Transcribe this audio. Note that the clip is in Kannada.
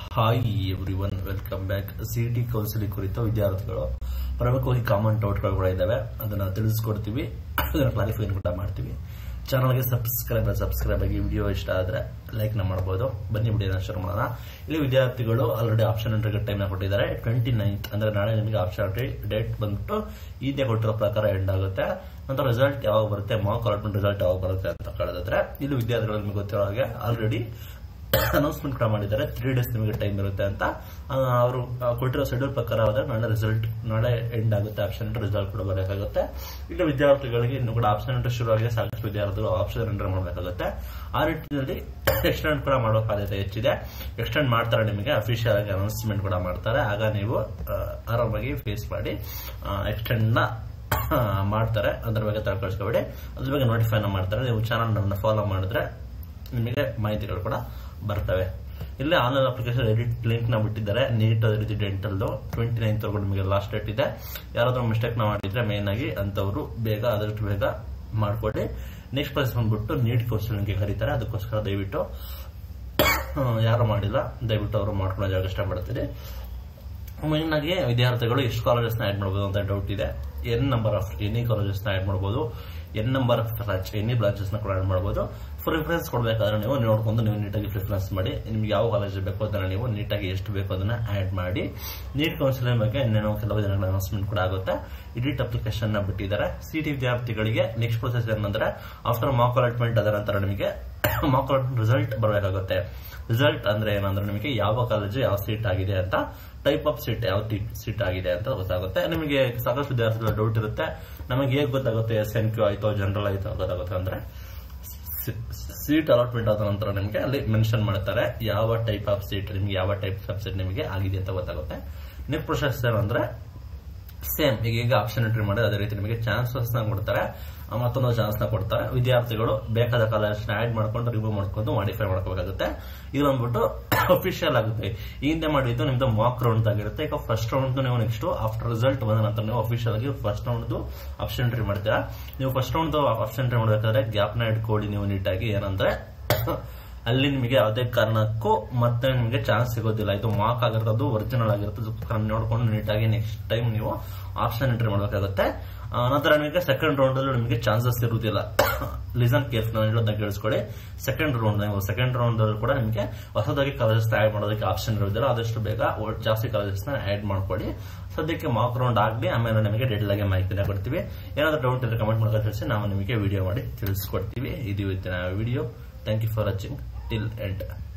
hi everyone welcome back C T counselling ಕುರಿತು ವಿದ್ಯಾರ್ಥಿಗಳು ಪ್ರಮುಖವಾಗಿ ಕಾಮನ್ ಡೌಟ್ಗಳು ಕೂಡ ಇದ್ದಾವೆ ಅದನ್ನ ತಿಳಿಸ್ಕೊಡ್ತೀವಿ ಅದನ್ನ ಕ್ಲಾರಿಫೈ ಕೂಡ ಮಾಡ್ತೀವಿ ಚಾನಲ್ಗೆ ಸಬ್ಸ್ಕ್ರೈಬ್ ಸಬ್ಸ್ಕ್ರೈಬ್ ಆಗಿ ವಿಡಿಯೋ ಇಷ್ಟ ಆದ್ರೆ ಲೈಕ್ ನ ಮಾಡಬಹುದು ಬನ್ನಿ ವಿಡಿಯೋನ ಶುರು ಮಾಡೋಣ ಇಲ್ಲಿ ವಿದ್ಯಾರ್ಥಿಗಳು ಆಲ್ರೆಡಿ ಆಪ್ಷನ್ ಎಂಟ್ರಿಗೆ ಟೈಮ್ ಕೊಟ್ಟಿದ್ದಾರೆ ಟ್ವೆಂಟಿ ನೈನ್ತ್ ಅಂದ್ರೆ ನಾಳೆ ನಿಮಗೆ ಆಪ್ಷನ್ ಎಂಟ್ರಿ ಡೇಟ್ ಬಂದ್ಬಿಟ್ಟು ಈದೇ ಕೊಟ್ಟಿರೋ ಪ್ರಕಾರ ಎಂಡ್ ಆಗುತ್ತೆ ನಂತರ ರಿಸಲ್ಟ್ ಯಾವಾಗ ಬರುತ್ತೆ ಮಾರ್ಕ್ ಅಲಾಟ್ಮೆಂಟ್ ರಿಸಲ್ಟ್ ಯಾವಾಗ ಬರುತ್ತೆ ಅಂತ ಕೇಳಿದ್ರೆ ಇಲ್ಲಿ ವಿದ್ಯಾರ್ಥಿಗಳು ನಿಮಗೆ ಗೊತ್ತಿರೋ ಹಾಗೆ ಆಲ್ರೆಡಿ ಅನೌನ್ಸ್ಮೆಂಟ್ ಕೂಡ ಮಾಡಿದ್ದಾರೆ ತ್ರೀ ಡೇಸ್ ನಿಮಗೆ ಟೈಮ್ ಇರುತ್ತೆ ಅಂತ ಅವರು ಕೊಟ್ಟಿರೋ ಶೆಡ್ಯೂಲ್ ಪ್ರಕಾರ ಹೋದ್ರೆ ನಾಳೆ ರಿಸಲ್ಟ್ ನಾಳೆ ಎಂಡ್ ಆಗುತ್ತೆ ಆಪ್ಷನ್ ರಿಸಲ್ಟ್ ಕೂಡ ಬರಬೇಕಾಗುತ್ತೆ ಇನ್ನು ವಿದ್ಯಾರ್ಥಿಗಳಿಗೆ ಇನ್ನು ಕೂಡ ಆಪ್ಷನ್ ಎಂಟ್ರಿ ಶುರು ಆಗಿದೆ ಸಾಕಷ್ಟು ವಿದ್ಯಾರ್ಥಿಗಳು ಆಪ್ಷನ್ ಎಂಟ್ರಿ ಮಾಡಬೇಕಾಗುತ್ತೆ ಆ ನಿಟ್ಟಿನಲ್ಲಿ ಎಕ್ಸ್ಟೆಂಡ್ ಕೂಡ ಮಾಡೋ ಸಾಧ್ಯತೆ ಹೆಚ್ಚಿದೆ ಎಕ್ಸ್ಟೆಂಡ್ ಮಾಡ್ತಾರೆ ನಿಮಗೆ ಅಫಿಷಿಯಲ್ ಆಗಿ ಅನೌನ್ಸ್ಮೆಂಟ್ ಕೂಡ ಮಾಡ್ತಾರೆ ಆಗ ನೀವು ಆ, ಆರಾಮಾಗಿ ಫೇಸ್ ಮಾಡಿ ಎಕ್ಸ್ಟೆಂಡ್ ನ ಮಾಡ್ತಾರೆ ಅದ್ರ ಬಗ್ಗೆ ತಳ್ಕೊಳ್ಸ್ಕೊಬೇಡಿ ಅದ್ರ ಬಗ್ಗೆ ನೋಟಿಫೈ ಮಾಡ್ತಾರೆ ನೀವು ಚಾನಲ್ ನಮ್ಮನ್ನ ಫಾಲೋ ಮಾಡಿದ್ರೆ ನಿಮಗೆ ಮಾಹಿತಿಗಳು ಕೂಡ ಬರ್ತವೆ ಇಲ್ಲಿ ಆನ್ಲೈನ್ ಅಪ್ಲಿಕೇಶನ್ ಎಡಿಟ್ ಲಿಂಕ್ ನ ಬಿಟ್ಟಿದ್ದಾರೆ ನೀಟ್ ಅದೇ ರೀತಿ ಡೆಂಟಲ್ ಟ್ವೆಂಟಿ ನೈನ್ ತಗೊಂಡು ನಿಮಗೆ ಲಾಸ್ಟ್ ಡೇಟ್ ಇದೆ ಯಾರಾದ್ರೂ ಮಿಸ್ಟೇಕ್ ನ ಮಾಡಿದ್ರೆ ಮೇನ್ ಆಗಿ ಅಂತವರು ಬೇಗ ಆದಷ್ಟು ಬೇಗ ಮಾಡ್ಕೊಳ್ಳಿ ನೆಕ್ಸ್ಟ್ ಪ್ಲೇಸ್ ಬಂದ್ಬಿಟ್ಟು ನೀಟ್ ಕೌನ್ಸಿಲಿಂಗ್ ಕರೀತಾರೆ ಅದಕ್ಕೋಸ್ಕರ ದಯವಿಟ್ಟು ಆ, ಯಾರು ಮಾಡಿಲ್ಲ ದಯವಿಟ್ಟು ಅವರು ಮಾಡ್ಕೊಳ್ಳೋ ಜಾಗ ಇಷ್ಟಪಡ್ತೀನಿ ಮೇನ್ ಆಗಿ ವಿದ್ಯಾರ್ಥಿಗಳು ಎಷ್ಟು ಕಾಲೇಜಸ್ ನ ಆಡ್ ಮಾಡಬಹುದು ಅಂತ ಡೌಟ್ ಇದೆ n number of any colleges ನ ಆಡ್ ಮಾಡಬಹುದು n number of branch any branches ನ ಕೂಡ ಆಡ್ ಮಾಡಬಹುದು ಪ್ರಿಫರೆನ್ಸ್ ಕೊಡಬೇಕಾದ್ರೆ ನೀವು ನೋಡ್ಕೊಂಡು ನೀವು ನೀಟಾಗಿ ಪ್ರಿಫರೆನ್ಸ್ ಮಾಡಿ ನಿಮ್ಗೆ ಯಾವ ಕಾಲೇಜ್ ಬೇಕು ಅದನ್ನ ನೀವು ನೀಟಾಗಿ ಎಷ್ಟು ಬೇಕು ಅದನ್ನ ಆಡ್ ಮಾಡಿ ನೀಟ್ ಕೌನ್ಸಿಲಿಂಗ್ ಬಗ್ಗೆ ಇನ್ನೇನೋ ಕೆಲವು ದಿನಗಳ ಅನೌನ್ಸ್ಮೆಂಟ್ ಕೂಡ ಆಗುತ್ತೆ ಎಡಿಟ್ ಅಪ್ಲಿಕೇಶನ್ ನ ಬಿಟ್ಟಿದ್ದಾರೆ ಸಿಟಿ ವಿದ್ಯಾರ್ಥಿಗಳಿಗೆ ನೆಕ್ಸ್ಟ್ ಪ್ರೊಸೆಸ್ ಏನಂದ್ರೆ ಆಫ್ಟರ್ ಮಾಕ್ ಅಲಾಟ್ಮೆಂಟ್ ಅದರ ನಂತರ ನಿಮಗೆ ಮಾಕ್ ಅಲಾಟ್ಮೆಂಟ್ ರಿಸಲ್ಟ್ ಬರಬೇಕಾಗುತ್ತೆ ರಿಸಲ್ಟ್ ಅಂದ್ರೆ ಏನಂದ್ರೆ ನಿಮಗೆ ಯಾವ ಕಾಲೇಜು ಯಾವ ಸೀಟ್ ಆಗಿದೆ ಅಂತ ಟೈಪ್ ಆಫ್ ಸೀಟ್ ಯಾವ ಸೀಟ್ ಆಗಿದೆ ಅಂತ ಗೊತ್ತಾಗುತ್ತೆ ನಿಮಗೆ ಸಾಕಷ್ಟು ವಿದ್ಯಾರ್ಥಿಗಳ ಡೌಟ್ ಇರುತ್ತೆ ನಮಗೆ ಹೇಗೆ ಗೊತ್ತಾಗುತ್ತೆ ಎಸ್ ಎನ್ ಕ್ಯೂ ಆಯ್ತೋ ಜನರಲ್ ಆಯ್ತೋ ಗೊತ್ತಾಗುತ್ತೆ ಅಂದ್ರೆ ಸೀಟ್ ಅಲಾಟ್ಮೆಂಟ್ ಆದ ನಂತರ ನಿಮಗೆ ಅಲ್ಲಿ ಮೆನ್ಷನ್ ಮಾಡ್ತಾರೆ ಯಾವ ಟೈಪ್ ಆಫ್ ಸೀಟ್ ನಿಮಗೆ ಯಾವ ಟೈಪ್ ಆಫ್ ಸೀಟ್ ನಿಮಗೆ ಆಗಿದೆ ಅಂತ ಗೊತ್ತಾಗುತ್ತೆ ನೆಕ್ಸ್ಟ್ ಪ್ರೊಸೆಸ್ ಏನಂದ್ರೆ ಸೇಮ್ ಈಗ ಈಗ ಆಪ್ಷನ್ ಎಂಟ್ರಿ ಮಾಡಿ ಅದೇ ರೀತಿ ನಿಮಗೆ ಚಾನ್ಸಸ್ ನ ಕೊಡ್ತಾರೆ ಆ, ಮತ್ತೊಂದು ಚಾನ್ಸ್ ನ ಕೊಡ್ತಾರೆ ವಿದ್ಯಾರ್ಥಿಗಳು ಬೇಕಾದ ಕಾಲೇಜ್ ನ ಆಡ್ ಮಾಡ್ಕೊಂಡು ರಿಮೂವ್ ಮಾಡ್ಕೊಂಡು ಮಾಡಿಫೈ ಮಾಡ್ಕೋಬೇಕಾಗುತ್ತೆ ಇದು ಬಂದ್ಬಿಟ್ಟು ಅಫಿಷಿಯಲ್ ಆಗುತ್ತೆ ಈ ಹಿಂದೆ ಮಾಡಿದ್ದು ನಿಮ್ದು ಮಾಕ್ ರೌಂಡ್ ಆಗಿರುತ್ತೆ ಈಗ ಫಸ್ಟ್ ರೌಂಡ್ ನೀವು ನೆಕ್ಸ್ಟ್ ಆಫ್ಟರ್ ರಿಸಲ್ಟ್ ಬಂದ ನಂತರ ನೀವು ಅಫಿಷಿಯಲ್ ಆಗಿ ಫಸ್ಟ್ ರೌಂಡ್ ಆಪ್ಷನ್ ಎಂಟ್ರಿ ಮಾಡ್ತೀರಾ ನೀವು ಫಸ್ಟ್ ರೌಂಡ್ ಆಪ್ಷನ್ ಎಂಟ್ರಿ ಮಾಡಬೇಕಾದ್ರೆ ಗ್ಯಾಪ್ ನ ಇಟ್ಕೊಳ್ಳಿ ನೀವು ನೀಟಾಗಿ ಏನಂದ್ರೆ ಅಲ್ಲಿ ನಿಮಗೆ ಯಾವುದೇ ಕಾರಣಕ್ಕೂ ಮತ್ತೆ ನಿಮಗೆ ಚಾನ್ಸ್ ಸಿಗೋದಿಲ್ಲ ಇದು ಮಾರ್ಕ್ ಆಗಿರೋದು ಒರಿಜಿನಲ್ ಆಗಿರುತ್ತೆ ನೋಡ್ಕೊಂಡು ನೀಟಾಗಿ ನೆಕ್ಸ್ಟ್ ಟೈಮ್ ನೀವು ಆಪ್ಷನ್ ಎಂಟ್ರಿ ಮಾಡಬೇಕಾಗುತ್ತೆ ಆ, ನಂತರ ನಿಮಗೆ ಸೆಕೆಂಡ್ ರೌಂಡ್ ಅಲ್ಲಿ ನಿಮಗೆ ಚಾನ್ಸಸ್ ಇರುವುದಿಲ್ಲ ಲಿಸನ್ ಕೇರ್ಫುಲ್ ನಾನು ಹೇಳೋದನ್ನ ಕೇಳಿಸ್ಕೊಳ್ಳಿ ಸೆಕೆಂಡ್ ರೌಂಡ್ ನೀವು ಸೆಕೆಂಡ್ ರೌಂಡ್ ಅಲ್ಲಿ ಕೂಡ ನಿಮಗೆ ಹೊಸದಾಗಿ ಕಾಲೇಜಸ್ ಆಡ್ ಮಾಡೋದಕ್ಕೆ ಆಪ್ಷನ್ ಇರುವುದಿಲ್ಲ ಆದಷ್ಟು ಬೇಗ ಒ- ಜಾಸ್ತಿ ಕಾಲೇಜಸ್ ನ ಆಡ್ ಮಾಡ್ಕೊಳ್ಳಿ ಸದ್ಯಕ್ಕೆ ಮಾರ್ಕ್ ರೌಂಡ್ ಆಗಲಿ ಆಮೇಲೆ ನಿಮಗೆ ಡೆಡ್ ಆಗಿ ಮಾಹಿತಿನ ಕೊಡ್ತೀವಿ ಏನಾದರೂ ಡೌಟ್ ಇದ್ರೆ ಕಮೆಂಟ್ ಮಾಡೋಕೆ ತಿಳಿಸಿ ನಾವು ನಿಮಗೆ ವಿಡಿಯೋ ಮಾಡಿ ತಿಳಿಸ್ಕೊಡ್ತೀವಿ ಇದು ಇವತ್ತಿನ video thank you for watching till end